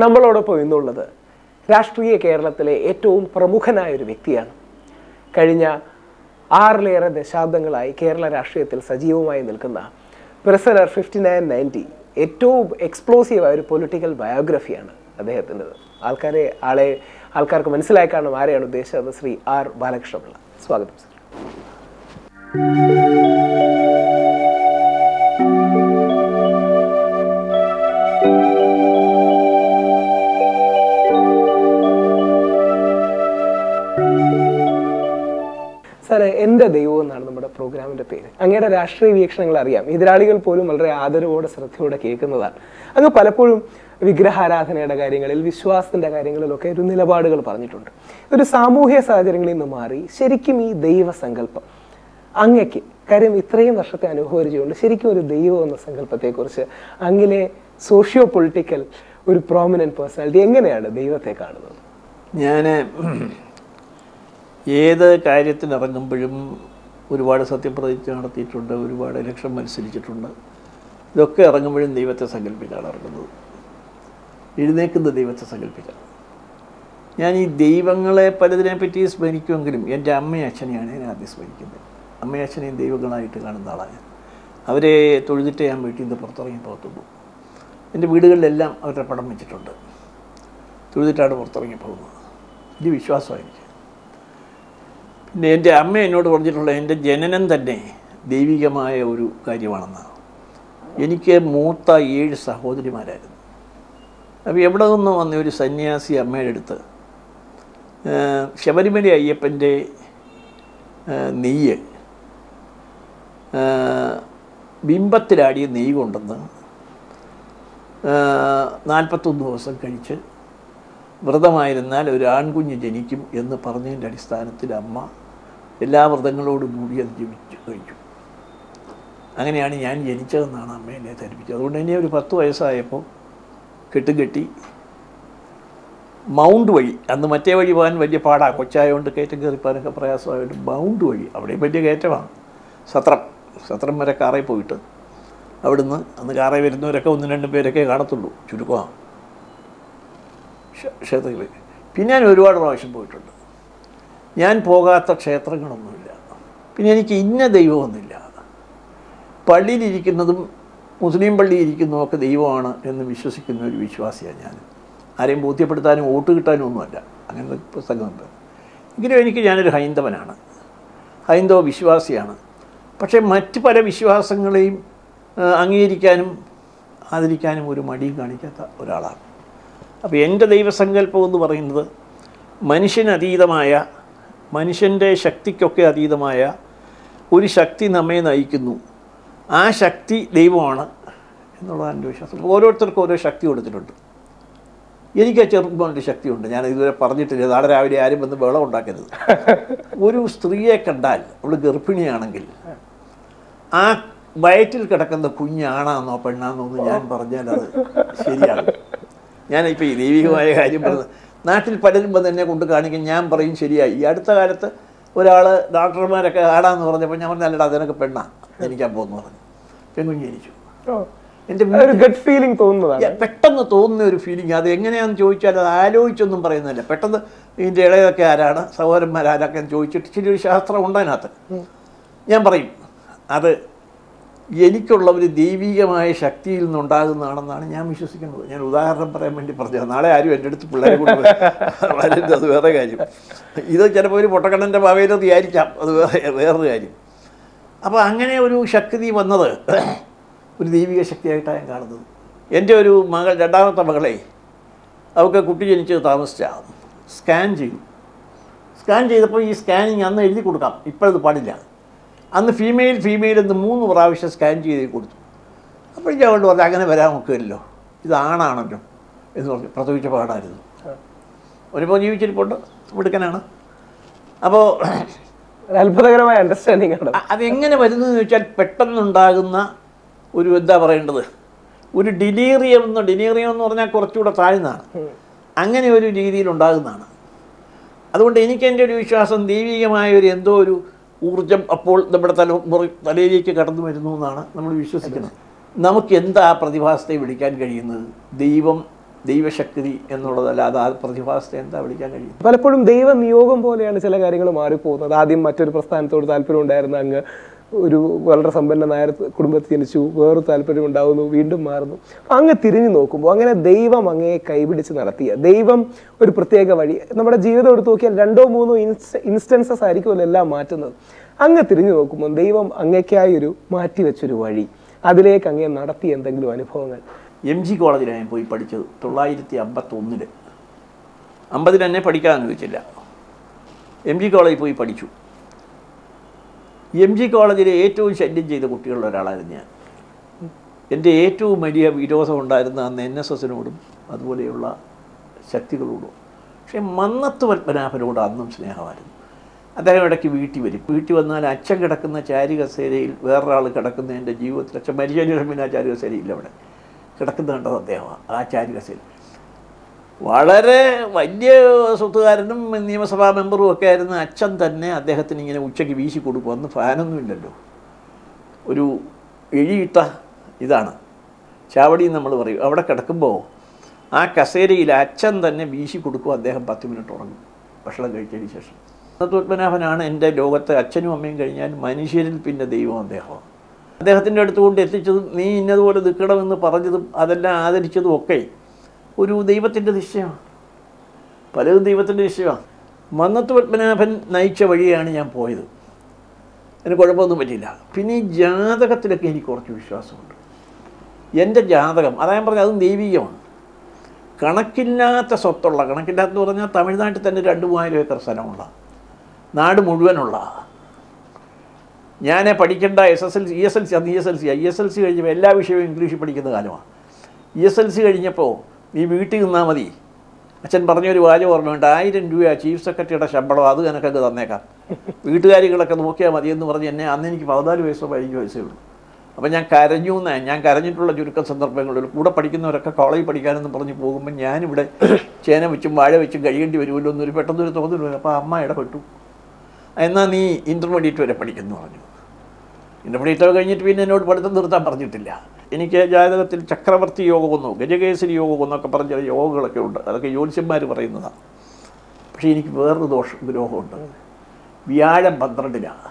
നമ്മളോടൊപ്പം ഇന്നുള്ളത് രാഷ്ട്രീയ കേരളത്തിലെ ഏറ്റവും പ്രമുഖനായ ഒരു വ്യക്തിയാണ് കഴിഞ്ഞ ആറിലേറെ ദശാബ്ദങ്ങളായി കേരള രാഷ്ട്രീയത്തിൽ സജീവമായി നിൽക്കുന്ന പ്രസനർ ഫിഫ്റ്റി നയൻ നയൻറ്റി ഏറ്റവും എക്സ്പ്ലോസീവായ ഒരു പൊളിറ്റിക്കൽ ബയോഗ്രഫിയാണ് അദ്ദേഹത്തിൻ്റെത് ആൾക്കാരെ ആളെ ആൾക്കാർക്ക് മനസ്സിലായി കാണും ആരെയാണ് ഉദ്ദേശിച്ചത് ശ്രീ ആർ ബാലകൃഷ്ണപിള്ള സ്വാഗതം സർ സാറേ എൻ്റെ ദൈവം എന്നാണ് നമ്മുടെ പ്രോഗ്രാമിന്റെ പേര് അങ്ങയുടെ രാഷ്ട്രീയ വീക്ഷണങ്ങൾ അറിയാം എതിരാളികൾ പോലും വളരെ ആദരവോടെ ശ്രദ്ധയോടെ കേൾക്കുന്നതാണ് അങ്ങ് പലപ്പോഴും വിഗ്രഹാരാധനയുടെ കാര്യങ്ങളിൽ വിശ്വാസത്തിന്റെ കാര്യങ്ങളിലൊക്കെ ഒരു നിലപാടുകൾ പറഞ്ഞിട്ടുണ്ട് ഒരു സാമൂഹ്യ സാഹചര്യങ്ങളിൽ നിന്ന് മാറി ശരിക്കും ഈ ദൈവസങ്കല്പം അങ്ങയ്ക്ക് കാര്യം ഇത്രയും വർഷത്തെ അനുഭവിച്ചുകൊണ്ട് ശരിക്കും ഒരു ദൈവം എന്ന സങ്കല്പത്തെക്കുറിച്ച് അങ്ങിലെ സോഷ്യോ പൊളിറ്റിക്കൽ ഒരു പ്രോമിനന്റ് പേഴ്സണാലിറ്റി എങ്ങനെയാണ് ദൈവത്തെ കാണുന്നത് ഞാൻ ഏത് കാര്യത്തിനിറങ്ങുമ്പോഴും ഒരുപാട് സത്യപ്രതിജ്ഞ നടത്തിയിട്ടുണ്ട് ഒരുപാട് ഇലക്ഷൻ മത്സരിച്ചിട്ടുണ്ട് ഇതൊക്കെ ഇറങ്ങുമ്പോഴും ദൈവത്തെ സങ്കല്പിച്ചാണ് ഇറങ്ങുന്നത് എഴുന്നേക്കുന്ന ദൈവത്തെ സങ്കല്പിച്ചാണ് ഞാൻ ഈ ദൈവങ്ങളെ പലതിനെ പറ്റി സ്മരിക്കുമെങ്കിലും എൻ്റെ അമ്മയും അച്ഛനെയാണ് ഞാൻ ആദ്യം സ്മരിക്കുന്നത് അമ്മയും അച്ഛനെയും ദൈവങ്ങളായിട്ട് കാണുന്ന ആളാണ് ഞാൻ അവരെ തൊഴുതിട്ട് ഞാൻ വീട്ടിൽ നിന്ന് പുറത്തിറങ്ങി പോകത്തുള്ളൂ എൻ്റെ വീടുകളിലെല്ലാം അവരുടെ പടം വെച്ചിട്ടുണ്ട് തൊഴുതിട്ടാണ് പുറത്തിറങ്ങി പോകുന്നത് വലിയ വിശ്വാസമാണ് എനിക്ക് പിന്നെ എൻ്റെ അമ്മ എന്നോട് പറഞ്ഞിട്ടുള്ള എൻ്റെ ജനനം തന്നെ ദൈവികമായ ഒരു കാര്യമാണെന്നാണ് എനിക്ക് മൂത്ത ഏഴ് സഹോദരിമാരായിരുന്നു അപ്പോൾ എവിടെ നിന്ന് വന്ന ഒരു സന്യാസി അമ്മയുടെ അടുത്ത് ആ, ശബരിമല അയ്യപ്പൻ്റെ ആ, നെയ്യ് ആ, ബിംബത്തിലാടിയ നെയ്യ് കൊണ്ടെന്ന് നാൽപ്പത്തൊന്ന് ദിവസം കഴിച്ച് വ്രതമായിരുന്നാൽ ഒരു ആൺകുഞ്ഞ് ജനിക്കും എന്ന് പറഞ്ഞതിൻ്റെ അടിസ്ഥാനത്തിൽ അമ്മ എല്ലാ വ്രതങ്ങളോടും കൂടി അത് ജപിച്ചു കഴിച്ചു അങ്ങനെയാണ് ഞാൻ ജനിച്ചതെന്നാണ് അമ്മ എന്നെ ധരിപ്പിച്ചത് അതുകൊണ്ട് എന്നെ ഒരു പത്ത് വയസ്സായപ്പോൾ കെട്ടുകെട്ടി മൗണ്ട് വഴി അന്ന് മറ്റേ വഴി പോകാൻ വലിയ പാടാണ് കൊച്ചായതുകൊണ്ട് കയറ്റം കയറിപ്പോകാനൊക്കെ പ്രയാസമായതുകൊണ്ട് മൗണ്ട് വഴി അവിടെയും വലിയ കയറ്റമാണ് സത്രം സത്രം വരെ കാറയിൽ പോയിട്ട് അവിടുന്ന് അന്ന് കാറയിൽ വരുന്നവരൊക്കെ ഒന്ന് രണ്ട് പേരൊക്കെ കാണത്തുള്ളൂ ചുരുക്കമാണ് ക്ഷ- ക്ഷേത്രങ്ങളിൽ പിന്നെ ഞാൻ ഒരുപാട് പ്രാവശ്യം പോയിട്ടുണ്ട് ഞാൻ പോകാത്ത ക്ഷേത്രങ്ങളൊന്നുമില്ല പിന്നെ എനിക്ക് ഇന്ന ദൈവമൊന്നുമില്ല പള്ളിയിലിരിക്കുന്നതും മുസ്ലിം പള്ളിയിൽ ഇരിക്കുന്നതും ഒക്കെ ദൈവമാണ് എന്ന് വിശ്വസിക്കുന്ന ഒരു വിശ്വാസിയാണ് ഞാൻ ആരെയും ബോധ്യപ്പെടുത്താനും വോട്ട് കിട്ടാനും ഒന്നുമല്ല അങ്ങനത്തെ പുസ്തകമുണ്ട് എങ്കിലും എനിക്ക് ഞാനൊരു ഹൈന്ദവനാണ് ഹൈന്ദവ വിശ്വാസിയാണ് പക്ഷേ മറ്റ് പല വിശ്വാസങ്ങളെയും ആ, അംഗീകരിക്കാനും ആദരിക്കാനും ഒരു മടിയും കാണിക്കാത്ത ഒരാളാണ് അപ്പോൾ എൻ്റെ ദൈവസങ്കല്പം എന്ന് പറയുന്നത് മനുഷ്യനതീതമായ മനുഷ്യൻ്റെ ശക്തിക്കൊക്കെ അതീതമായ ഒരു ശക്തി നമ്മെ നയിക്കുന്നു ആ ശക്തി ദൈവമാണ് എന്നുള്ളതാണ് എൻ്റെ വിശ്വാസം ഓരോരുത്തർക്കും ഓരോ ശക്തി കൊടുത്തിട്ടുണ്ട് എനിക്ക് ചെറുപ്പമുണ്ട് ശക്തിയുണ്ട് ഞാൻ ഇതുവരെ പറഞ്ഞിട്ടില്ല നാളെ രാവിലെ ആരും വന്ന് വെള്ളം ഉണ്ടാക്കരുത് ഒരു സ്ത്രീയെ കണ്ടാൽ അവൾ ഗർഭിണിയാണെങ്കിൽ ആ വയറ്റിൽ കിടക്കുന്ന കുഞ്ഞാണാന്നോ പെണ്ണാന്നോ എന്ന് ഞാൻ പറഞ്ഞാൽ അത് ശരിയാണ് ഞാനിപ്പോൾ ഈ ദൈവികമായ കാര്യം പറഞ്ഞത് നാട്ടിൽ പലരും വന്ന് എന്നെ കൊണ്ട് കാണിക്കും ഞാൻ പറയും ശരിയായി ഈ അടുത്ത കാലത്ത് ഒരാൾ ഡോക്ടർമാരൊക്കെ ആടാന്ന് പറഞ്ഞപ്പോൾ ഞാൻ പറഞ്ഞു അല്ലടാ അതിനൊക്കെ പെണ്ണാ ജനിക്കാൻ പോകുന്നു പറഞ്ഞു പെൺകുഞ്ഞ് ജനിച്ചു എൻ്റെ ഒരു ഗഡ് ഫീലിംഗ് തോന്നുന്നതാണ് യ- പെട്ടെന്ന് തോന്നുന്ന ഒരു ഫീലിംഗ് അത് എങ്ങനെയാണെന്ന് ചോദിച്ചാൽ അത് ആലോചിച്ചൊന്നും പറയുന്നില്ല പെട്ടെന്ന് ഇതിൻ്റെ ഇളയതൊക്കെ ആരാണ് സഹോദരന്മാർ ആരൊക്കെ എന്ന് ചോദിച്ചിട്ട് ഇച്ചിരി ഒരു ശാസ്ത്രം ഉണ്ട് അതിനകത്ത് ഞാൻ പറയും അത് എനിക്കുള്ള ഒരു ദൈവികമായ ശക്തിയിൽ നിന്നുണ്ടാകുന്നതാണെന്നാണ് ഞാൻ വിശ്വസിക്കുന്നത് ഞാൻ ഉദാഹരണം പറയാൻ വേണ്ടി പറഞ്ഞത് നാളെ ആരും എൻ്റെ അടുത്ത് പിള്ളേരെ കൊണ്ട് വരരുത് അത് വേറെ കാര്യം ഇത് ചിലപ്പോൾ ഒരു പൊട്ടക്കണ്ണൻ്റെ ഭാവയിലത് ആയിരിക്കാം അത് വേറെ വേറൊരു കാര്യം അപ്പോൾ അങ്ങനെ ഒരു ശക്തി വന്നത് ഒരു ദൈവിക ശക്തിയായിട്ടാണ് ഞാൻ കാണുന്നത് എൻ്റെ ഒരു മകൾ രണ്ടാമത്തെ മകളെ അവൾക്ക് കുട്ടി ജനിച്ചത് താമസിച്ച സ്കാൻ ചെയ്തു സ്കാൻ ചെയ്തപ്പോൾ ഈ സ്കാനിങ് അന്ന് എഴുതി കൊടുക്കാം ഇപ്പോഴത് പാടില്ല അന്ന് ഫീമെയിൽ ഫീമെയിൽ എന്ന് മൂന്ന് പ്രാവശ്യം സ്കാൻ ചെയ്ത് കൊടുത്തു അപ്പോഴേക്കും അവൾ പറഞ്ഞു അങ്ങനെ വരാൻ നോക്കുകയല്ലോ ഇത് ആണാണല്ലോ എന്ന് പറഞ്ഞു പ്രസവിച്ച പാടായിരുന്നു ഒരുപ്പോൾ ജീവിച്ചിരിപ്പുണ്ട് മിടുക്കനാണ് അപ്പോൾ ഒരു അത്ഭുതകരമായ അണ്ടർസ്റ്റാൻഡിംഗ് ആണ് അ- അതെങ്ങനെ വരുന്നതെന്ന് വെച്ചാൽ പെട്ടെന്നുണ്ടാകുന്ന ഒരു എന്താ പറയേണ്ടത് ഒരു ഡിലീറിയം എന്ന് ഡിലീറിയം എന്ന് പറഞ്ഞാൽ കുറച്ചുകൂടെ താഴ്ന്നതാണ് അങ്ങനെ ഒരു രീതിയിൽ ഉണ്ടാകുന്നതാണ് അതുകൊണ്ട് എനിക്ക് എൻ്റെ ഒരു വിശ്വാസം ദൈവികമായ ഒരു എന്തോ ഒരു ഊർജം അപ്പോൾ നമ്മുടെ തല മുറി- തലയിലേക്ക് കടന്നു വരുന്നു എന്നാണ് നമ്മൾ വിശ്വസിക്കുന്നത് നമുക്ക് എന്താ ആ പ്രതിഭാസത്തെ വിളിക്കാൻ കഴിയുന്നത് ദൈവം ദൈവശക്തി എന്നുള്ളതല്ലാതെ ആ പ്രതിഭാസത്തെ എന്താ വിളിക്കാൻ കഴിയും പലപ്പോഴും ദൈവ നിയോഗം പോലെയാണ് ചില കാര്യങ്ങൾ മാറിപ്പോകുന്നത് ആദ്യം മറ്റൊരു പ്രസ്ഥാനത്തോട് താല്പര്യം ഉണ്ടായിരുന്ന അങ്ങ് ഒരു വളരെ സമ്പന്നനായ കുടുംബത്തിൽ ജനിച്ചു വേറൊരു താല്പര്യം ഉണ്ടാവുന്നു വീണ്ടും മാറുന്നു അപ്പൊ അങ്ങ് തിരിഞ്ഞു നോക്കുമ്പോൾ അങ്ങനെ ദൈവം അങ്ങയെ കൈപിടിച്ച് നടത്തിയ ദൈവം ഒരു പ്രത്യേക വഴി നമ്മുടെ ജീവിതം എടുത്ത് നോക്കിയാൽ രണ്ടോ മൂന്നോ ഇൻസ്റ്റ ഇൻസ്റ്റൻസസ് ആയിരിക്കുമല്ലോ എല്ലാം മാറ്റുന്നത് അങ്ങ് തിരിഞ്ഞു നോക്കുമ്പോൾ ദൈവം അങ്ങയ്ക്കായി ഒരു മാറ്റിവെച്ചൊരു വഴി അതിലേക്ക് അങ്ങേ നടത്തിയ എന്തെങ്കിലും അനുഭവങ്ങൾ എം ജി കോളേജിലാണ് ഞാൻ പോയി പഠിച്ചത് തൊള്ളായിരത്തി അമ്പത്തൊന്നില് അമ്പതിൽ എന്നെ പഠിക്കാൻ അനുവദിച്ചില്ല എം ജി കോളേജിൽ പോയി പഠിച്ചു എം ജി കോളേജിലെ ഏറ്റവും ശല്യം ചെയ്ത കുട്ടികളിൽ ഒരാളായിരുന്നു ഞാൻ എൻ്റെ ഏറ്റവും വലിയ വിരോധം ഉണ്ടായിരുന്ന അന്ന് എൻ എസ് എസിനോടും അതുപോലെയുള്ള ശക്തികളോടും പക്ഷേ മന്നത്ത് പത്മനാഭനോട് അന്നും സ്നേഹമായിരുന്നു അദ്ദേഹം ഇടയ്ക്ക് വീട്ടിൽ വരും വീട്ടിൽ വന്നാൽ അച്ഛൻ കിടക്കുന്ന ചാരി കസേരയിൽ വേറൊരാൾ കിടക്കുന്ന എൻ്റെ ജീവിതത്തിൽ അച്ഛൻ മരിച്ചതിന് പിന്നെ ആ ചാരി കസേരയില്ല അവിടെ കിടക്കുന്ന കണ്ടത് അദ്ദേഹമാണ് ആ ചാരി കസേര വളരെ വലിയ സ്വത്തുകാരനും നിയമസഭാ മെമ്പറും ഒക്കെ ആയിരുന്ന അച്ഛൻ തന്നെ അദ്ദേഹത്തിന് ഇങ്ങനെ ഉച്ചയ്ക്ക് വീശി കൊടുക്കും അന്ന് ഫാനൊന്നും ഇല്ലല്ലോ ഒരു എഴിയിട്ട ഇതാണ് ചാവടി നമ്മൾ പറയും അവിടെ കിടക്കുമ്പോൾ ആ കസേരയിൽ അച്ഛൻ തന്നെ വീശി കൊടുക്കും അദ്ദേഹം പത്ത് മിനിറ്റ് ഉറങ്ങും ഭക്ഷണം കഴിച്ചതിന് ശേഷം പത്മനാഭനാണ് എൻ്റെ ലോകത്തെ അച്ഛനും അമ്മയും കഴിഞ്ഞാൽ മനുഷ്യരിൽ പിന്നെ ദൈവം അദ്ദേഹമാണ് അദ്ദേഹത്തിൻ്റെ അടുത്ത് കൊണ്ട് എത്തിച്ചതും നീ ഇന്നതുപോലെ നിൽക്കണമെന്ന് പറഞ്ഞതും അതെല്ലാം ആദരിച്ചതും ഒക്കെ ഒരു ദൈവത്തിൻ്റെ നിശ്ചയമാണ് പലതും ദൈവത്തിൻ്റെ നിശ്ചയമാണ് മന്നത്ത് പത്മനാഭൻ നയിച്ച വഴിയാണ് ഞാൻ പോയത് അതിന് കുഴപ്പമൊന്നും പറ്റിയില്ല പിന്നെ ഈ ജാതകത്തിലൊക്കെ എനിക്ക് കുറച്ച് വിശ്വാസമുണ്ട് എൻ്റെ ജാതകം അതാ ഞാൻ പറഞ്ഞത് അതും ദൈവീകമാണ് കണക്കില്ലാത്ത സ്വത്തുള്ള കണക്കില്ലാത്തെന്ന് പറഞ്ഞാൽ തമിഴ്നാട്ടിൽ തന്നെ രണ്ട് മൂവായിരം ഏക്കർ സ്ഥലമുള്ള നാട് മുഴുവനുള്ള ഞാൻ പഠിക്കേണ്ട S S L C E S L C അന്ന് E S L C E S L C കഴിഞ്ഞപ്പോൾ എല്ലാ വിഷയവും ഇംഗ്ലീഷിൽ പഠിക്കുന്ന കാലമാണ് ഇ എസ് എൽ സി കഴിഞ്ഞപ്പോൾ നീ വീട്ടിൽ നിന്നാൽ മതി അച്ഛൻ പറഞ്ഞൊരു വാചകം ഓർമ്മയുണ്ട് ആയിരം രൂപ ചീഫ് സെക്രട്ടറിയുടെ ശമ്പളം അത് കണക്കൊക്കെ തന്നേക്കാം വീട്ടുകാരികളൊക്കെ നോക്കിയാൽ മതി എന്ന് പറഞ്ഞ് എന്നെ അന്ന് എനിക്ക് പതിനാല് വയസ്സോ പതിനഞ്ച് വയസ്സേ ഉള്ളൂ അപ്പം ഞാൻ കരഞ്ഞു എന്നേ ഞാൻ കരഞ്ഞിട്ടുള്ള ചുരുക്കം സന്ദർഭങ്ങളിൽ കൂടെ പഠിക്കുന്നവരൊക്കെ കോളേജിൽ പഠിക്കാനെന്ന് പറഞ്ഞ് പോകുമ്പോൾ ഞാനിവിടെ ചേന വെച്ചും വാഴ വെച്ചും കഴിയേണ്ടി വരുമല്ലോ എന്നൊരു പെട്ടെന്നൊരു തോന്നൽ വരും അപ്പോൾ അമ്മ ഇടപെട്ടു എന്നാൽ നീ ഇൻ്റർമീഡിയറ്റ് വരെ പഠിക്കുന്നു പറഞ്ഞു ഇൻ്റർമീഡിയറ്റ് കഴിഞ്ഞിട്ട് പിന്നെ എന്നോട് പഠിത്തം നിർത്താൻ പറഞ്ഞിട്ടില്ല എനിക്ക് ജാതകത്തിൽ ചക്രവർത്തി യോഗമെന്നോ ഗജകേസരി യോഗമെന്നോ ഒക്കെ പറഞ്ഞ യോഗങ്ങളൊക്കെ ഉണ്ട് അതൊക്കെ ജ്യോത്സ്യന്മാർ പറയുന്നതാണ് പക്ഷേ എനിക്ക് വേറൊരു ദോഷം ഗ്രഹമുണ്ട് വ്യാഴം പന്ത്രണ്ടിലാണ്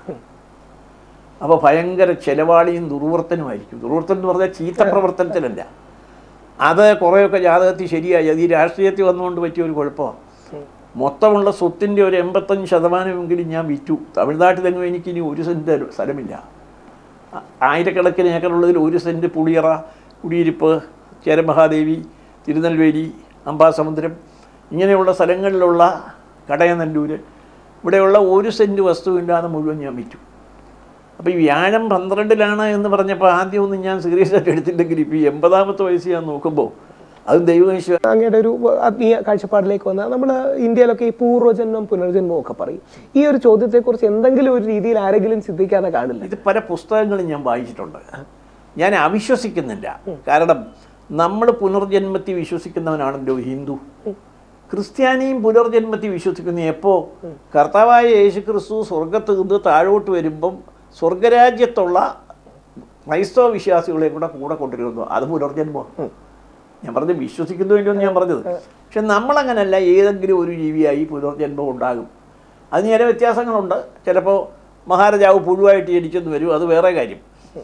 അപ്പോൾ ഭയങ്കര ചെലവാളിയും ദുർവർത്തനുമായിരിക്കും ദുർവർത്തൻ എന്ന് പറഞ്ഞാൽ ചീത്ത പ്രവർത്തനത്തിലല്ല അത് കുറേയൊക്കെ ജാതകത്തിൽ ശരിയായി അത് ഈ രാഷ്ട്രീയത്തിൽ വന്നുകൊണ്ട് പറ്റിയ ഒരു കുഴപ്പമാണ് മൊത്തമുള്ള സ്വത്തിൻ്റെ ഒരു എൺപത്തഞ്ച് ശതമാനമെങ്കിലും ഞാൻ വിറ്റു തമിഴ്നാട്ടിലെങ്ങും എനിക്കിനി ഒരു സെൻറ്റ് സ്ഥലമില്ല ആ- ആയിരക്കണക്കിന് ഏക്കറുള്ളതിൽ ഒരു സെൻറ്റ് പുളിയറ കുടിയിരിപ്പ് ചേരമഹാദേവി തിരുനെൽവേലി അമ്പാസമുദ്രം ഇങ്ങനെയുള്ള സ്ഥലങ്ങളിലുള്ള കടയനല്ലൂർ ഇവിടെയുള്ള ഒരു സെൻറ്റ് വസ്തുവില്ലാതെ മുഴുവൻ ഞാൻ വിറ്റു അപ്പോൾ ഈ വ്യാഴം പന്ത്രണ്ടിലാണ് എന്ന് പറഞ്ഞപ്പോൾ ആദ്യമൊന്നും ഞാൻ സീരിയസ് ആയിട്ട് എടുത്തില്ലെങ്കിൽ ഇപ്പോൾ ഈ എൺപതാമത്തെ വയസ്സ് ഞാൻ നോക്കുമ്പോൾ അതും ദൈവവിശ്വ അങ്ങയുടെ ഒരു ആത്മീയ കാഴ്ചപ്പാടിലേക്ക് വന്നാൽ നമ്മൾ ഇന്ത്യയിലൊക്കെ ഈ പൂർവ്വജന്മം പുനർജന്മം ഒക്കെ പറയും ഈ ഒരു ചോദ്യത്തെക്കുറിച്ച് എന്തെങ്കിലും ഒരു രീതിയിൽ ആരെങ്കിലും ചിന്തിക്കാതെ കാണില്ല ഇത് പല പുസ്തകങ്ങളും ഞാൻ വായിച്ചിട്ടുണ്ട് ഞാൻ അവിശ്വസിക്കുന്നില്ല കാരണം നമ്മൾ പുനർജന്മത്തിൽ വിശ്വസിക്കുന്നവനാണല്ലോ ഹിന്ദു ക്രിസ്ത്യാനിയും പുനർജന്മത്തിൽ വിശ്വസിക്കുന്ന എപ്പോ കർത്താവായ യേശു ക്രിസ്തു സ്വർഗത്ത് നിന്ന് താഴോട്ട് വരുമ്പം സ്വർഗരാജ്യത്തുള്ള ക്രൈസ്തവ വിശ്വാസികളെ കൂടെ കൂടെ കൊണ്ടുവരുന്നു അത് പുനർജന്മം ഞാൻ പറഞ്ഞത് വിശ്വസിക്കുന്നു എന്ന് ഞാൻ പറഞ്ഞത് പക്ഷെ നമ്മളങ്ങനല്ല ഏതെങ്കിലും ഒരു ജീവിയായി പുനർജന്മം ഉണ്ടാകും അതിന് ചില വ്യത്യാസങ്ങളുണ്ട് ചിലപ്പോൾ മഹാരാജാവ് പുഴുവായിട്ട് ജനിച്ചെന്ന് വരും അത് വേറെ കാര്യം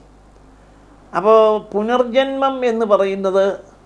അപ്പോൾ പുനർജന്മം എന്ന് പറയുന്നത്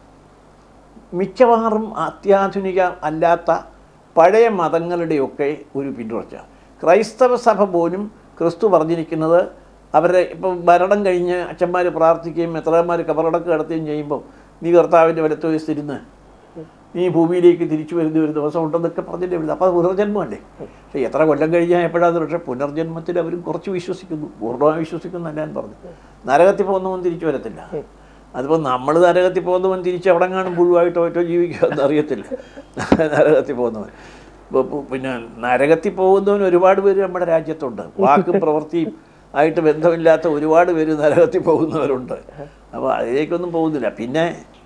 മിക്കവാറും അത്യാധുനിക അല്ലാത്ത പഴയ മതങ്ങളുടെയൊക്കെ ഒരു പിന്തുടർച്ച ക്രൈസ്തവ സഭ പോലും ക്രിസ്തു പറഞ്ഞിരിക്കുന്നത് അവരെ ഇപ്പം മരണം കഴിഞ്ഞ് അച്ഛന്മാർ പ്രാർത്ഥിക്കുകയും എത്രമാർ കബറടക്ക് നടത്തുകയും ചെയ്യുമ്പോൾ നീ കർത്താവിൻ്റെ വലത്ത് വയസ്സിരുന്ന് നീ ഭൂമിയിലേക്ക് തിരിച്ചു വരുന്ന ഒരു ദിവസം ഉണ്ടെന്നൊക്കെ പറഞ്ഞില്ലേ വരുന്നത് അപ്പോൾ അത് പുനർജന്മമല്ലേ പക്ഷേ എത്ര കൊല്ലം കഴിഞ്ഞാൽ എപ്പോഴാണ് പക്ഷേ പുനർജന്മത്തിൽ അവരും കുറച്ച് വിശ്വസിക്കുന്നു പൂർണ്ണമായി വിശ്വസിക്കുന്നല്ല എന്ന് പറഞ്ഞു നരകത്തിൽ പോകുന്നവൻ തിരിച്ചു വരത്തില്ല അതിപ്പോൾ നമ്മൾ നരകത്തിൽ പോകുന്നവൻ തിരിച്ച് അവിടെ കാണും പുഴുവായിട്ടോ ഒറ്റോ ജീവിക്കുമെന്ന് അറിയത്തില്ല നരകത്തിൽ പോകുന്നവൻ ഇപ്പൊ പു- പിന്നെ നരകത്തിൽ പോകുന്നവൻ ഒരുപാട് പേര് നമ്മുടെ രാജ്യത്തുണ്ട് വാക്കും പ്രവൃത്തിയും ആയിട്ട് ബന്ധമില്ലാത്ത ഒരുപാട് പേര് നരകത്തിൽ പോകുന്നവരുണ്ട് അപ്പോൾ അതിലേക്കൊന്നും പോകുന്നില്ല പിന്നെ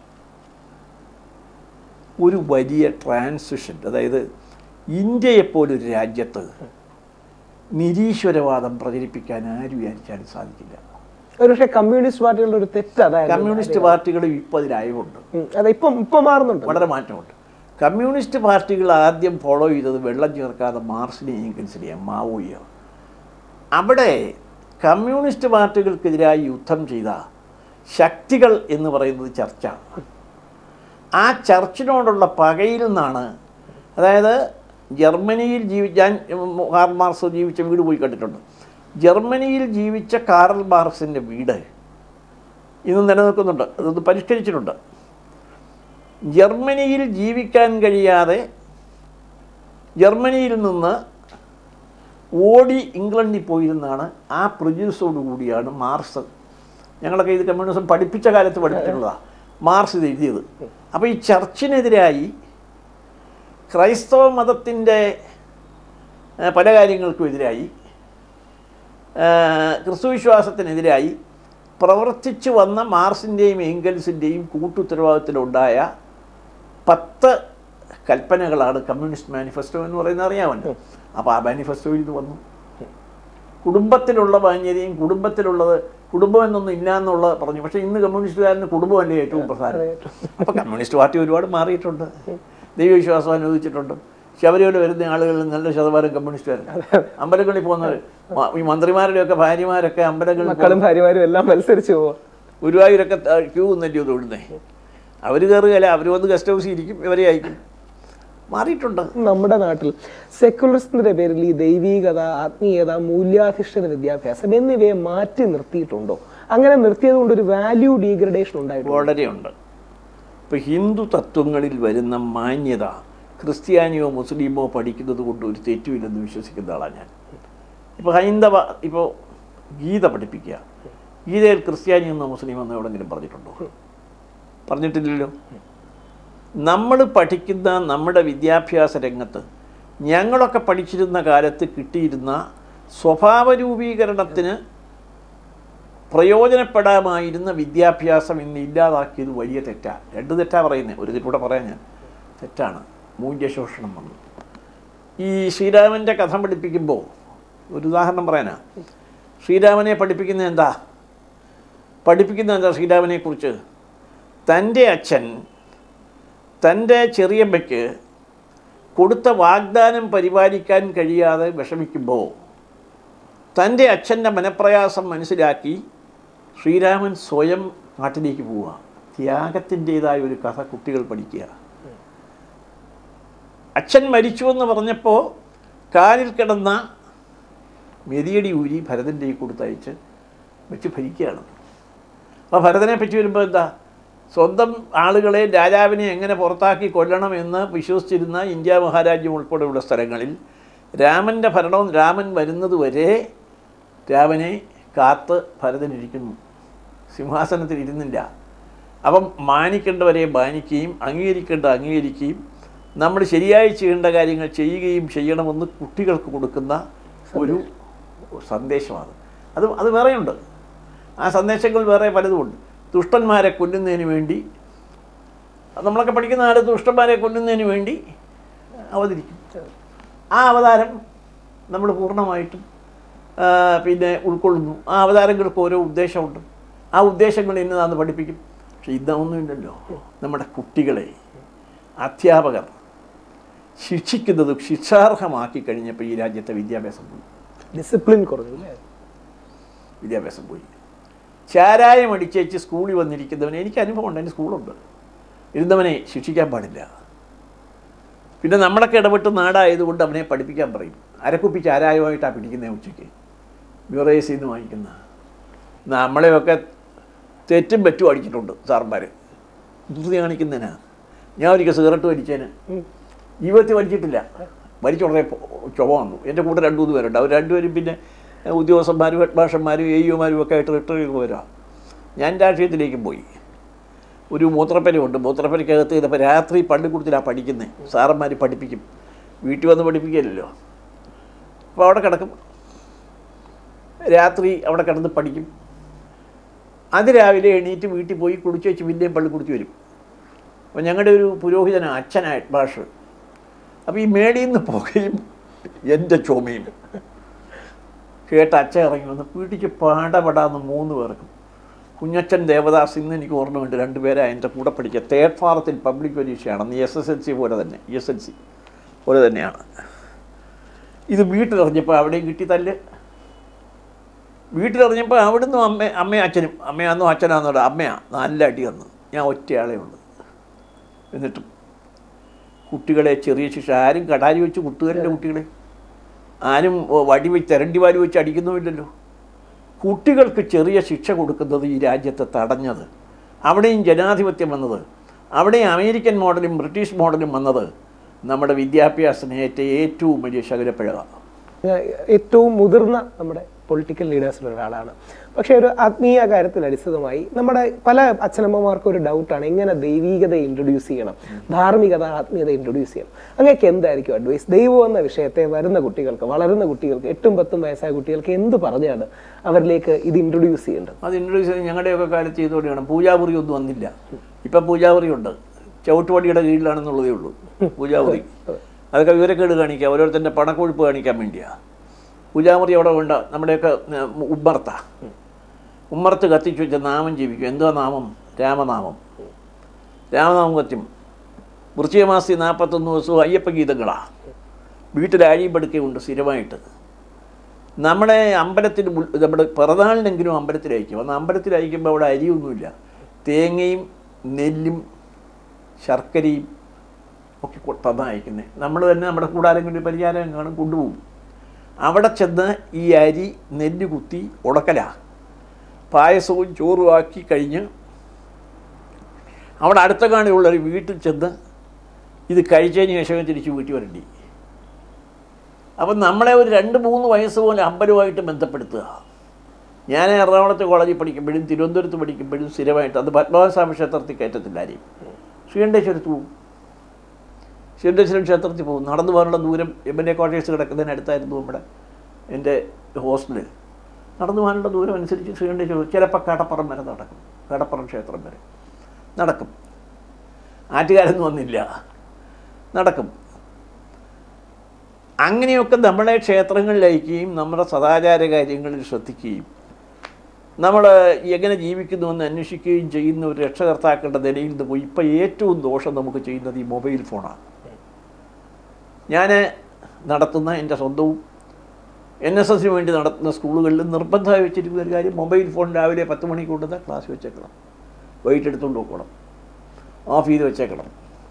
ഒരു വലിയ ട്രാൻസിഷൻ അതായത് ഇന്ത്യയെപ്പോലൊരു രാജ്യത്ത് നിരീശ്വരവാദം പ്രചരിപ്പിക്കാൻ ആരും വിചാരിച്ചാലും സാധിക്കില്ല ഒരുപക്ഷെ കമ്മ്യൂണിസ്റ്റ് പാർട്ടികളുടെ ഒരു തെറ്റ് അതായിരുന്നു കമ്മ്യൂണിസ്റ്റ് പാർട്ടികളും ഇപ്പോൾ അതിലായവുണ്ട് ഉം. അതെ ഇപ്പം ഇപ്പം മാറുന്നുണ്ട് വളരെ മാറ്റമുണ്ട് കമ്മ്യൂണിസ്റ്റ് പാർട്ടികൾ ആദ്യം ഫോളോ ചെയ്തത് വെള്ളം ചേർക്കാതെ മാർസിനെയും കൺസിഡർ മാവോയോ അവിടെ കമ്മ്യൂണിസ്റ്റ് പാർട്ടികൾക്കെതിരായി യുദ്ധം ചെയ്ത ശക്തികൾ എന്ന് പറയുന്നത് ചർച്ച ആ ചർച്ചിനോടുള്ള പകയിൽ നിന്നാണ് അതായത് ജർമ്മനിയിൽ ജീവി ഞാൻ കാർൽ മാർക്സ് ജീവിച്ച വീട് പോയി കണ്ടിട്ടുണ്ട് ജർമ്മനിയിൽ ജീവിച്ച കാർൽ മാർക്സിൻ്റെ വീട് ഇന്ന് നിലനിൽക്കുന്നുണ്ട് അതൊന്ന് പരിഷ്കരിച്ചിട്ടുണ്ട് ജർമ്മനിയിൽ ജീവിക്കാൻ കഴിയാതെ ജർമ്മനിയിൽ നിന്ന് ഓടി ഇംഗ്ലണ്ടിൽ പോയിരുന്നാണ് ആ പ്രൊഡ്യൂസോട് കൂടിയാണ് മാർസ് ഞങ്ങളൊക്കെ ഇത് കമ്മ്യൂണിസം പഠിപ്പിച്ച കാലത്ത് പഠിപ്പിച്ചിട്ടുള്ളതാണ് മാർസ് ഇത് എഴുതിയത് അപ്പോൾ ഈ ചർച്ചിനെതിരായി ക്രൈസ്തവ മതത്തിൻ്റെ ഏഹ്, പല കാര്യങ്ങൾക്കും എതിരായി ഏഹ്, ക്രിസ്തുവിശ്വാസത്തിനെതിരായി പ്രവർത്തിച്ചു വന്ന മാർസിൻ്റെയും എങ്കൽസിൻ്റെയും കൂട്ടുത്തരവാദിത്തത്തിലുണ്ടായ പത്ത് കൽപ്പനകളാണ് കമ്മ്യൂണിസ്റ്റ് മാനിഫെസ്റ്റോ എന്ന് പറയുന്നത് അറിയാമല്ലോ അപ്പോൾ ആ മാനിഫെസ്റ്റോയിൽ ഇത് വന്നു കുടുംബത്തിലുള്ള മാന്യതയും കുടുംബത്തിലുള്ളത് കുടുംബം എന്നൊന്നും ഇല്ല എന്നുള്ള പറഞ്ഞു പക്ഷേ ഇന്ന് കമ്മ്യൂണിസ്റ്റുകാരന് കുടുംബമല്ലേ ഏറ്റവും പ്രധാനം അപ്പോൾ കമ്മ്യൂണിസ്റ്റ് പാർട്ടി ഒരുപാട് മാറിയിട്ടുണ്ട് ദൈവവിശ്വാസം അനുവദിച്ചിട്ടുണ്ട് ശബരിമല വരുന്ന ആളുകളിൽ നല്ല ശതമാനം കമ്മ്യൂണിസ്റ്റുകാരാണ് അമ്പലങ്ങളിൽ പോകുന്നവർ മ- ഈ മന്ത്രിമാരുടെയൊക്കെ ഭാര്യമാരൊക്കെ അമ്പലങ്ങളിൽ മക്കളും ഭാര്യമാരും എല്ലാം മത്സരിച്ച് പോവാ ഗുരുവായൂരൊക്കെ ത- ക്യൂ നിന്നല്ലോ തൊഴുന്നേ അവർ കയറുകയല്ല അവർ വന്ന് ഗസ്റ്റ് ഹൗസിൽ ഇരിക്കും ഇവരെ അയക്കും മാറിയിട്ടുണ്ട് നമ്മുടെ നാട്ടിൽ സെക്കുലറിസത്തിന്റെ പേരിൽ ഈ ദൈവീകത ആത്മീയത മൂല്യാധിഷ്ഠിത വിദ്യാഭ്യാസം എന്നിവയെ മാറ്റി നിർത്തിയിട്ടുണ്ടോ അങ്ങനെ നിർത്തിയത് കൊണ്ട് ഒരു വാല്യൂ ഡീഗ്രഡേഷൻ ഉണ്ടായിട്ടുണ്ട് വളരെയുണ്ട് ഇപ്പോൾ ഹിന്ദു തത്വങ്ങളിൽ വരുന്ന മാന്യത ക്രിസ്ത്യാനിയോ മുസ്ലിമോ പഠിക്കുന്നത് കൊണ്ട് ഒരു തെറ്റുമില്ലെന്ന് വിശ്വസിക്കുന്ന ആളാണ് ഞാൻ ഇപ്പോൾ ഹൈന്ദവ ഇപ്പോൾ ഗീത പഠിപ്പിക്കുക ഗീതയിൽ ക്രിസ്ത്യാനി എന്നോ മുസ്ലിം എന്നോ എവിടെങ്കിലും പറഞ്ഞിട്ടുണ്ടോ പറഞ്ഞിട്ടില്ലല്ലോ നമ്മൾ പഠിക്കുന്ന നമ്മുടെ വിദ്യാഭ്യാസ രംഗത്ത് ഞങ്ങളൊക്കെ പഠിച്ചിരുന്ന കിട്ടിയിരുന്ന സ്വഭാവ രൂപീകരണത്തിന് പ്രയോജനപ്പെടാമായിരുന്ന വിദ്യാഭ്യാസം ഇന്ന് ഇല്ലാതാക്കിയത് വലിയ തെറ്റാണ് രണ്ട് തെറ്റാ പറയുന്നത് ഒരു തെറ്റൂടെ പറയാൻ ഞാൻ തെറ്റാണ് മൂല്യശോഷണം വന്നു ഈ ശ്രീരാമൻ്റെ കഥ പഠിപ്പിക്കുമ്പോൾ ഒരു ഉദാഹരണം പറയാനാ ശ്രീരാമനെ പഠിപ്പിക്കുന്നത് എന്താ പഠിപ്പിക്കുന്നത് എന്താ ശ്രീരാമനെക്കുറിച്ച് തൻ്റെ അച്ഛൻ തൻ്റെ ചെറിയമ്മയ്ക്ക് കൊടുത്ത വാഗ്ദാനം പരിപാലിക്കാൻ കഴിയാതെ വിഷമിക്കുമ്പോൾ തൻ്റെ അച്ഛൻ്റെ മനപ്രയാസം മനസ്സിലാക്കി ശ്രീരാമൻ സ്വയം നാട്ടിലേക്ക് പോവുക ത്യാഗത്തിൻ്റെതായ ഒരു കഥ കുട്ടികൾ പഠിക്കുക അച്ഛൻ മരിച്ചു എന്ന് പറഞ്ഞപ്പോൾ കാലിൽ കിടന്ന മെതിയടി ഊരി ഭരതൻ്റെ കൊടുത്തയച്ച് വെച്ച് ഭരിക്കുകയാണ് അപ്പോൾ ഭരതനെ പറ്റി വരുമ്പോൾ എന്താ സ്വന്തം ആളുകളെ രാജാവിനെ എങ്ങനെ പുറത്താക്കി കൊല്ലണം എന്ന് വിശ്വസിച്ചിരുന്ന ഇന്ത്യ മഹാരാജ്യം ഉൾപ്പെടെയുള്ള സ്ഥലങ്ങളിൽ രാമൻ്റെ ഭരണവും രാമൻ വരുന്നത് വരെ രാമനെ കാത്ത് ഭരതനിരിക്കുന്നു സിംഹാസനത്തിൽ ഇരുന്നില്ല അപ്പം മാനിക്കേണ്ടവരെ മാനിക്കുകയും അംഗീകരിക്കേണ്ട അംഗീകരിക്കുകയും നമ്മൾ ശരിയായി ചെയ്യേണ്ട കാര്യങ്ങൾ ചെയ്യുകയും ചെയ്യണമെന്ന് കുട്ടികൾക്ക് കൊടുക്കുന്ന ഒരു സന്ദേശമാണ് അത് അത് വേറെയുണ്ട് ആ സന്ദേശങ്ങൾ വേറെ പലതുമുണ്ട് ദുഷ്ടന്മാരെ കൊല്ലുന്നതിന് വേണ്ടി നമ്മളൊക്കെ പഠിക്കുന്ന കാലത്ത് ദുഷ്ടന്മാരെ കൊല്ലുന്നതിന് വേണ്ടി അവതരിക്കും ആ അവതാരം നമ്മൾ പൂർണ്ണമായിട്ടും ആ, പിന്നെ ഉൾക്കൊള്ളുന്നു ആ അവതാരങ്ങൾക്ക് ഓരോ ഉദ്ദേശമുണ്ട് ആ ഉദ്ദേശങ്ങൾ എന്നതാന്ന് പഠിപ്പിക്കും പക്ഷെ ഇതൊന്നുമില്ലല്ലോ നമ്മുടെ കുട്ടികളെ അധ്യാപകർ ശിക്ഷിക്കുന്നതും ശിക്ഷാർഹമാക്കി കഴിഞ്ഞപ്പോൾ ഈ രാജ്യത്തെ വിദ്യാഭ്യാസം പോയി ഡിസിപ്ലിൻ കുറഞ്ഞു അല്ലേ വിദ്യാഭ്യാസം പോയി ചാരായം അടിച്ചേച്ച് സ്കൂളിൽ വന്നിരിക്കുന്നവനെ എനിക്ക് അനുഭവമുണ്ട് എൻ്റെ സ്കൂളുണ്ട് ഇരുന്നവനെ ശിക്ഷിക്കാൻ പാടില്ല പിന്നെ നമ്മളൊക്കെ ഇടപെട്ട് നാടായതുകൊണ്ട് അവനെ പഠിപ്പിക്കാൻ പറയും അരക്കുപ്പി ചാരായമായിട്ടാണ് പിടിക്കുന്നത് ഉച്ചയ്ക്ക് ബ്യൂറേസിൽ നിന്ന് വാങ്ങിക്കുന്ന നമ്മളെയൊക്കെ തെറ്റും പറ്റും അടിച്ചിട്ടുണ്ട് സാറന്മാർ ധൃതി കാണിക്കുന്നതിനാ ഞാൻ ഒരിക്കൽ സിഗരറ്റ് വലിച്ചേന് ജീവിതത്തിൽ വലിച്ചിട്ടില്ല വലിച്ചുടനെ ചുമ വന്നു എൻ്റെ കൂടെ രണ്ടു മൂന്ന് പേരുണ്ട് അവർ രണ്ടുപേരും പിന്നെ ഏഹ്, ഉദ്യോഗസ്ഥന്മാരും ഹെഡ് മാഷന്മാരും എ യുമാരും ഒക്കെ ആയിട്ട് റിട്ടയർ ചെയ്ത് പോരാ ഞാൻ രാഷ്ട്രീയത്തിലേക്കും പോയി ഒരു മൂത്രപ്പരയുണ്ട് മൂത്രപ്പരയ്ക്കകത്ത് ചിലപ്പോൾ രാത്രി പള്ളിക്കൂടത്തിലാണ് പഠിക്കുന്നത് സാറന്മാർ പഠിപ്പിക്കും വീട്ടിൽ വന്ന് പഠിപ്പിക്കില്ലല്ലോ അപ്പോൾ അവിടെ കിടക്കും രാത്രി അവിടെ കിടന്ന് പഠിക്കും അത് രാവിലെ എണീറ്റ് വീട്ടിൽ പോയി കുടിച്ച് വെച്ച് പിന്നെയും പള്ളി കുടിച്ച് വരും അപ്പോൾ ഞങ്ങളുടെ ഒരു പുരോഹിതന അച്ഛനായ ഭാഷ അപ്പോൾ ഈ മേടിയിൽ നിന്ന് പുകയും എൻ്റെ ചുമയും കേട്ട് അച്ഛൻ ഇറങ്ങി വന്ന് പിടിച്ച് പാടപെടാന്ന് മൂന്ന് പേർക്കും കുഞ്ഞച്ചൻ ദേവദാസ് ഇന്ന് എനിക്ക് ഓർമ്മയുണ്ട് രണ്ടുപേരെ എൻ്റെ കൂടെ പഠിക്കുക തേർഡ് ഫാറത്തിൽ പബ്ലിക് പരീക്ഷയാണ് എസ് എസ് എൽ സി പോലെ തന്നെ എസ് എൽ സി പോലെ തന്നെയാണ് ഇത് വീട്ടിലെറിഞ്ഞപ്പോൾ അവിടെയും കിട്ടി തല്ല് വീട്ടിലെറിഞ്ഞപ്പോൾ അവിടുന്ന് അമ്മ അമ്മയും അച്ഛനും അമ്മയാന്നോ അച്ഛനാന്നോ അമ്മയാ നല്ല അടി തന്നു ഞാൻ ഒറ്റയാളേ ഉള്ളൂ എന്നിട്ടും കുട്ടികളെ ചെറിയ ശിക്ഷ ആരും കടാരി വെച്ച് കുട്ടുകാരുടെ കുട്ടികളെ ആരും ഓ, വടി വെച്ച് തെരണ്ടി വാരി വെച്ച് അടിക്കുന്നുമില്ലല്ലോ കുട്ടികൾക്ക് ചെറിയ ശിക്ഷ കൊടുക്കുന്നത് ഈ രാജ്യത്തെ തടഞ്ഞത് അവിടെയും ജനാധിപത്യം വന്നത് അവിടെയും അമേരിക്കൻ മോഡലും ബ്രിട്ടീഷ് മോഡലും വന്നത് നമ്മുടെ വിദ്യാഭ്യാസത്തിന് ഏറ്റ ഏറ്റവും വലിയ ശകലപ്പിഴക ഏറ്റവും മുതിർന്ന നമ്മുടെ പൊളിറ്റിക്കൽ ലീഡേഴ്സിൽ ഒരാളാണ് പക്ഷേ ഒരു ആത്മീയ കാര്യത്തിൽ അടിസ്ഥിതമായി നമ്മുടെ പല അച്ഛനമ്മമാർക്കും ഒരു ഡൗട്ടാണ് എങ്ങനെ ദൈവീകത ഇൻട്രൊഡ്യൂസ് ചെയ്യണം ധാർമ്മികത ആത്മീയത ഇൻട്രൊഡ്യൂസ് ചെയ്യണം അങ്ങനെയൊക്കെ എന്തായിരിക്കും അഡ്വൈസ് ദൈവം എന്ന വിഷയത്തെ വരുന്ന കുട്ടികൾക്ക് വളരുന്ന കുട്ടികൾക്ക് എട്ടും പത്തും വയസ്സായ കുട്ടികൾക്ക് എന്ത് പറഞ്ഞാണ് അവരിലേക്ക് ഇത് ഇൻട്രൊഡ്യൂസ് ചെയ്യേണ്ടത് അത് ഇൻട്രൊഡ്യൂസ് ചെയ്ത് ഞങ്ങളുടെയൊക്കെ കാലത്ത് ചെയ്തുകൊണ്ടിരിക്കണം പൂജാപുറി ഒന്നും വന്നില്ല ഇപ്പം പൂജാപുറി ഉണ്ട് ചവിട്ടുപടിയുടെ കീഴിലാണെന്നുള്ളതേ ഉള്ളൂ പൂജാപുറി അതൊക്കെ വിവരക്കേട് കാണിക്കുക ഓരോരുത്തരുടെ പണക്കൊഴുപ്പ് കാണിക്കാൻ വേണ്ടിയാണ് പൂജാമുറി അവിടെ വേണ്ട നമ്മുടെയൊക്കെ ഏർ, ഉമ്മർത്ത ഉമ്മർത്ത് കത്തിച്ചു വെച്ച നാമം ജീവിക്കും എന്തോ നാമം രാമനാമം രാമനാമം കത്തിയും വൃശ്ചികമാസി നാൽപ്പത്തൊന്ന് ദിവസവും അയ്യപ്പ ഗീതങ്ങളാണ് വീട്ടിൽ അഴിപ്പെടുക്കുകയുണ്ട് സ്ഥിരമായിട്ട് നമ്മുടെ അമ്പലത്തിൽ ഉൾ- നമ്മുടെ പിറന്നാളിനെങ്കിലും അമ്പലത്തിൽ അയക്കും അന്ന് അമ്പലത്തിൽ അയക്കുമ്പോൾ അവിടെ അരിയൊന്നുമില്ല തേങ്ങയും നെല്ലും ശർക്കരയും ഒക്കെ കൊ- തന്നാ അയക്കുന്നത് നമ്മൾ തന്നെ നമ്മുടെ കൂടാരെങ്കിലും ഒരു പരിചാരം കാണും കൊണ്ടുപോകും അവിടെ ചെന്ന് ഈ അരി നെല്ല് കുത്തി ഉടക്കല പായസവും ചോറും ആക്കി കഴിഞ്ഞ് അവിടെ അടുത്ത കാണിയുള്ളൊരു വീട്ടിൽ ചെന്ന് ഇത് കഴിച്ചതിന് ശേഷം തിരിച്ച് വീട്ടിൽ വരണ്ടി അപ്പം നമ്മളെ ഒരു രണ്ട് മൂന്ന് വയസ്സ് പോലെ അമ്പലവുമായിട്ട് ബന്ധപ്പെടുത്തുക ഞാൻ എറണാകുളത്ത് കോളേജിൽ പഠിക്കുമ്പോഴും തിരുവനന്തപുരത്ത് പഠിക്കുമ്പോഴും സ്ഥിരമായിട്ട് അത് പത്മനാഭസ്വാമി ക്ഷേത്രത്തിൽ കയറ്റത്തില്ല ആരെയും ശ്രീകണ്ഠേശ്വരത്ത് പോകും ശ്രീകണ്ഠേശ്വരം ക്ഷേത്രത്തിൽ പോകും നടന്നു പോകാനുള്ള ദൂരം എം എൽ എ ക്വാർട്ടേഴ്സ് കിടക്കുന്നതിനടുത്തായിരുന്നു നമ്മുടെ എൻ്റെ ഹോസ്റ്റല് നടന്നു പോകാനുള്ള ദൂരം അനുസരിച്ച് ശ്രീകണ്ഠേശ്വരം ചിലപ്പോൾ കടപ്പുറം വരെ നടക്കും കടപ്പുറം ക്ഷേത്രം വരെ നടക്കും ആറ്റുകാരൊന്നും വന്നില്ല നടക്കും അങ്ങനെയൊക്കെ നമ്മളെ ക്ഷേത്രങ്ങളിൽ അയക്കുകയും നമ്മുടെ സദാചാര കാര്യങ്ങളിൽ ശ്രദ്ധിക്കുകയും നമ്മൾ എങ്ങനെ ജീവിക്കുന്നുവെന്ന് അന്വേഷിക്കുകയും ചെയ്യുന്ന ഒരു രക്ഷകർത്താക്കളുടെ നിലയിൽ നിന്ന് പോയി ഇപ്പം ഏറ്റവും ദോഷം നമുക്ക് ചെയ്യുന്നത് ഈ മൊബൈൽ ഫോണാണ് ഞാൻ നടത്തുന്ന എൻ്റെ സ്വന്തവും എൻ എസ് എസിന് വേണ്ടി നടത്തുന്ന സ്കൂളുകളിൽ നിർബന്ധമായി വെച്ചിരിക്കുന്ന ഒരു കാര്യം മൊബൈൽ ഫോൺ രാവിലെ പത്ത് മണിക്ക് കൊണ്ടുവന്നാൽ ക്ലാസ് വെച്ചേക്കണം വൈകിട്ട് എടുത്തുകൊണ്ട് പോക്കണം ഓഫ് ചെയ്ത് വെച്ചേക്കണം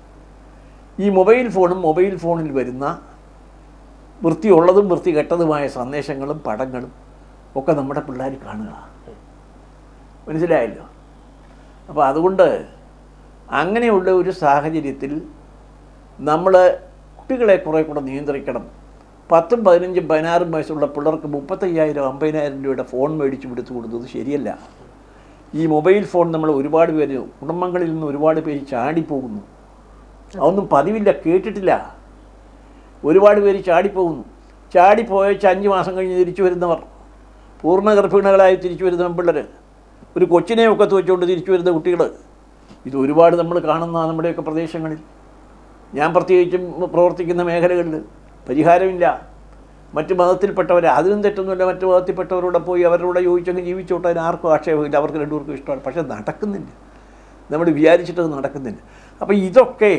ഈ മൊബൈൽ ഫോണും മൊബൈൽ ഫോണിൽ വരുന്ന വൃത്തിയുള്ളതും വൃത്തി കെട്ടതുമായ സന്ദേശങ്ങളും പടങ്ങളും ഒക്കെ നമ്മുടെ പിള്ളേർ കാണുക മനസ്സിലായല്ലോ അപ്പോൾ അതുകൊണ്ട് അങ്ങനെയുള്ള ഒരു സാഹചര്യത്തിൽ നമ്മൾ കുട്ടികളെ കുറേ കൂടെ നിയന്ത്രിക്കണം പത്തും പതിനഞ്ചും പതിനാറും വയസ്സുള്ള പിള്ളേർക്ക് മുപ്പത്തയ്യായിരം അമ്പതിനായിരം രൂപയുടെ ഫോൺ മേടിച്ച് പിടിച്ചു കൊടുത്തത് ശരിയല്ല ഈ മൊബൈൽ ഫോൺ നമ്മൾ ഒരുപാട് പേര് കുടുംബങ്ങളിൽ നിന്ന് ഒരുപാട് പേര് ചാടിപ്പോകുന്നു അതൊന്നും പതിവില്ല കേട്ടിട്ടില്ല ഒരുപാട് പേര് ചാടിപ്പോകുന്നു ചാടിപ്പോയച്ച് അഞ്ച് മാസം കഴിഞ്ഞ് തിരിച്ചു വരുന്നവർ പൂർണ്ണ ഗർഭിണികളായി തിരിച്ചു വരുന്ന പിള്ളേർ ഒരു കൊച്ചിനെ ഒക്കെ വെച്ചുകൊണ്ട് തിരിച്ചു വരുന്ന കുട്ടികൾ ഇത് ഒരുപാട് നമ്മൾ കാണുന്ന നമ്മുടെയൊക്കെ പ്രദേശങ്ങളിൽ ഞാൻ പ്രത്യേകിച്ചും പ്രവർത്തിക്കുന്ന മേഖലകളിൽ പരിഹാരമില്ല മറ്റു മതത്തിൽപ്പെട്ടവർ അതിനും തെറ്റൊന്നുമില്ല മറ്റു മതത്തിൽപ്പെട്ടവരോടെ പോയി അവരോട് ചോദിച്ചങ്ങ് ജീവിച്ചോട്ടെ അതിന് ആർക്കും ആക്ഷേപമില്ല അവർക്ക് രണ്ടുപേർക്കും ഇഷ്ടമാണ് പക്ഷെ നടക്കുന്നില്ല നമ്മൾ വിചാരിച്ചിട്ടത് നടക്കുന്നില്ല അപ്പോൾ ഇതൊക്കെ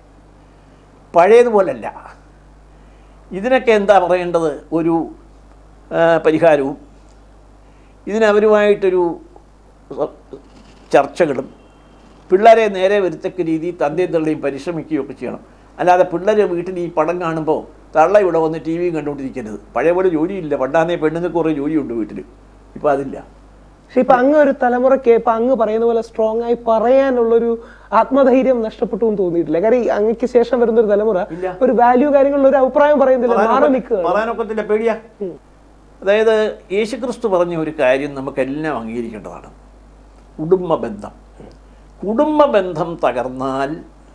പഴയതുപോലല്ല ഇതിനൊക്കെ എന്താ പറയേണ്ടത് ഒരു ആ, പരിഹാരവും ഇതിനവരുമായിട്ടൊരു സ- ചർച്ചകളും പിള്ളേരെ നേരെ വരുത്തക്ക രീതിയിൽ തന്തയും തള്ളയും പരിശ്രമിക്കുകയൊക്കെ ചെയ്യണം അല്ലാതെ പിള്ളേർ വീട്ടിൽ ഈ പടം കാണുമ്പോൾ തള്ള ഇവിടെ വന്ന് ടി വിയും കണ്ടുകൊണ്ടിരിക്കരുത് പഴയ പോലെ ജോലിയില്ല പണ്ടാന്നേ പെണ്ണുങ്ങൾക്ക് കുറേ ജോലിയുണ്ട് വീട്ടിൽ ഇപ്പോൾ അതില്ല പക്ഷെ ഇപ്പൊ അങ്ങ് ഒരു തലമുറയ്ക്ക് ഇപ്പൊ അങ്ങ് പറയുന്ന പോലെ സ്ട്രോങ് ആയി പറയാനുള്ളൊരു ആത്മധൈര്യം നഷ്ടപ്പെട്ടു എന്ന് തോന്നിയിട്ടില്ല കാര്യം ഈ അങ്ങക്ക് ശേഷം വരുന്ന ഒരു തലമുറ ഇല്ല. ഒരു വാല്യൂ കാര്യങ്ങളിൽ ഒരു അഭിപ്രായം പറയുന്നില്ല മാറി നിൽക്കുകയാണ് പറയാനൊക്കത്തില്ല പേടിയാ അതായത് യേശുക്രിസ്തു പറഞ്ഞ ഒരു കാര്യം നമുക്കെല്ലാം അംഗീകരിക്കേണ്ടതാണ് കുടുംബ ബന്ധം കുടുംബ ബന്ധം തകർന്നാൽ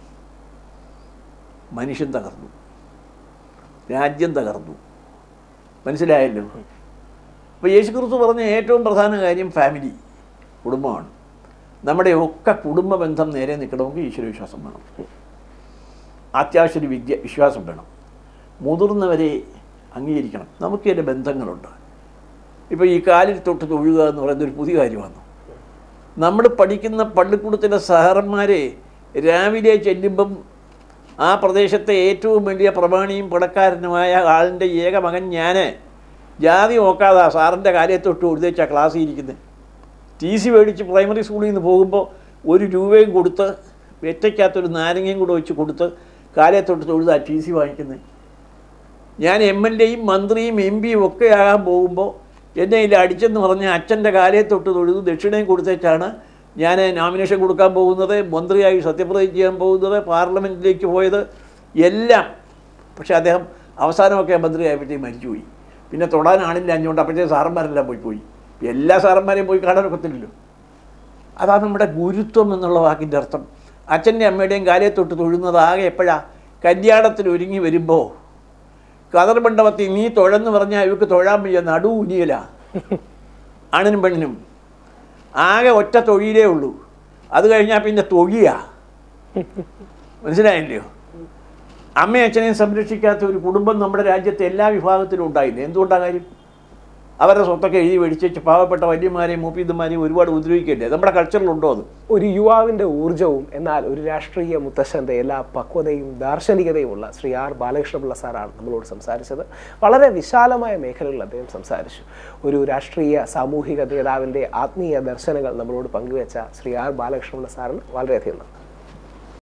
മനുഷ്യൻ തകർന്നു രാജ്യം തകർന്നു മനസ്സിലായല്ലോ അപ്പോൾ യേശുക്രിസ്തു പറഞ്ഞ ഏറ്റവും പ്രധാന കാര്യം ഫാമിലി കുടുംബമാണ് നമ്മുടെ ഒക്കെ കുടുംബ ബന്ധം നേരെ നിൽക്കണമെങ്കിൽ ഈശ്വരവിശ്വാസം വേണം അത്യാവശ്യം ഒരു വിദ്യ വിശ്വാസം വേണം മുതിർന്നവരെ അംഗീകരിക്കണം നമുക്ക് ചില ബന്ധങ്ങളുണ്ട് ഇപ്പോൾ ഈ കാലിൽ തൊട്ട് തൊഴുക എന്ന് പറയുന്ന ഒരു പുതിയ കാര്യമാണ് നമ്മൾ പഠിക്കുന്ന പള്ളിക്കൂടത്തിലെ സഹറന്മാരെ രാവിലെ ചെല്ലുമ്പം ആ പ്രദേശത്തെ ഏറ്റവും വലിയ പ്രമാണിയും പണക്കാരനുമായ ആളിൻ്റെ ഏക മകൻ ഞാൻ ജാതി നോക്കാതെ സാറിൻ്റെ കാലയെ തൊട്ട് എഴുതേച്ചാണ് ക്ലാസ്സിൽ ഇരിക്കുന്നത് ടി സി മേടിച്ച് പ്രൈമറി സ്കൂളിൽ നിന്ന് പോകുമ്പോൾ ഒരു രൂപയും കൊടുത്ത് വെറ്റയ്ക്കകത്തൊരു നാരങ്ങയും കൂടെ വെച്ച് കൊടുത്ത് കാലയെ തൊട്ട് തൊഴുതാ ടി സി വാങ്ങിക്കുന്നത് ഞാൻ എം എൽ എയും മന്ത്രിയും എം പിയും ഒക്കെ ആകാൻ പോകുമ്പോൾ എന്നെ ഇതിൽ അടിച്ചെന്ന് പറഞ്ഞ അച്ഛൻ്റെ കാലയെ തൊട്ട് തൊഴുതു ദക്ഷിണയും കൊടുത്തേച്ചാണ് ഞാൻ നോമിനേഷൻ കൊടുക്കാൻ പോകുന്നത് മന്ത്രിയായി സത്യപ്രതിജ്ഞ ചെയ്യാൻ പോകുന്നത് പാർലമെൻറ്റിലേക്ക് പോയത് എല്ലാം പക്ഷേ അദ്ദേഹം അവസാനമൊക്കെ മന്ത്രിയായപ്പോഴത്തേക്ക് മരിച്ചുപോയി പിന്നെ തൊടാൻ ആളില്ല അഞ്ഞുകൊണ്ട് അപ്പോഴത്തേക്ക് സാറന്മാരെല്ലാം പോയി പോയി എല്ലാ സാറന്മാരെയും പോയി കാണാൻ ഒക്കത്തില്ലല്ലോ അതാണ് നമ്മുടെ ഗുരുത്വം എന്നുള്ള വാക്കിൻ്റെ അർത്ഥം അച്ഛൻ്റെ അമ്മയുടെയും കാലയെ തൊട്ട് തൊഴുന്നത് ആകെ എപ്പോഴാ കല്യാണത്തിന് ഒരുങ്ങി വരുമ്പോൾ കതർ മണ്ഡപത്തിൽ നീ തൊഴെന്ന് പറഞ്ഞാൽ ഇവർക്ക് തൊഴാൻ വയ്യ നടു ഉനിയല ആണിനും പെണ്ണിനും ആകെ ഒറ്റ തൊഴിലേ ഉള്ളൂ അത് കഴിഞ്ഞാൽ പിന്നെ തൊഴിയാ മനസ്സിലായില്ലയോ അമ്മയും അച്ഛനെയും സംരക്ഷിക്കാത്ത ഒരു കുടുംബം നമ്മുടെ രാജ്യത്തെ എല്ലാ വിഭാഗത്തിലും ഉണ്ടായില്ല എന്തുകൊണ്ടാണ് കാര്യം അവരുടെ സ്വത്തൊക്കെ എഴുതി മേടിച്ച് പാവപ്പെട്ട വല്യമാരെയും മൂപ്പീതന്മാരെയും ഒരുപാട് ഉപദ്രവിക്കല്ലേ നമ്മുടെ കൾച്ചറിലുണ്ടോ അത് ഒരു യുവാവിന്റെ ഊർജവും എന്നാൽ ഒരു രാഷ്ട്രീയ മുത്തശ്ശന്റെ എല്ലാ പക്വതയും ദാർശനികതയും ഉള്ള ശ്രീ ആർ ബാലകൃഷ്ണപിള്ള സാറാണ് നമ്മളോട് സംസാരിച്ചത് വളരെ വിശാലമായ മേഖലകളിൽ അദ്ദേഹം സംസാരിച്ചു ഒരു രാഷ്ട്രീയ സാമൂഹിക നേതാവിന്റെ ആത്മീയ ദർശനങ്ങൾ നമ്മളോട് പങ്കുവെച്ച ശ്രീ ആർ ബാലകൃഷ്ണപിള്ള സാറിന് വളരെയധികം നന്ദി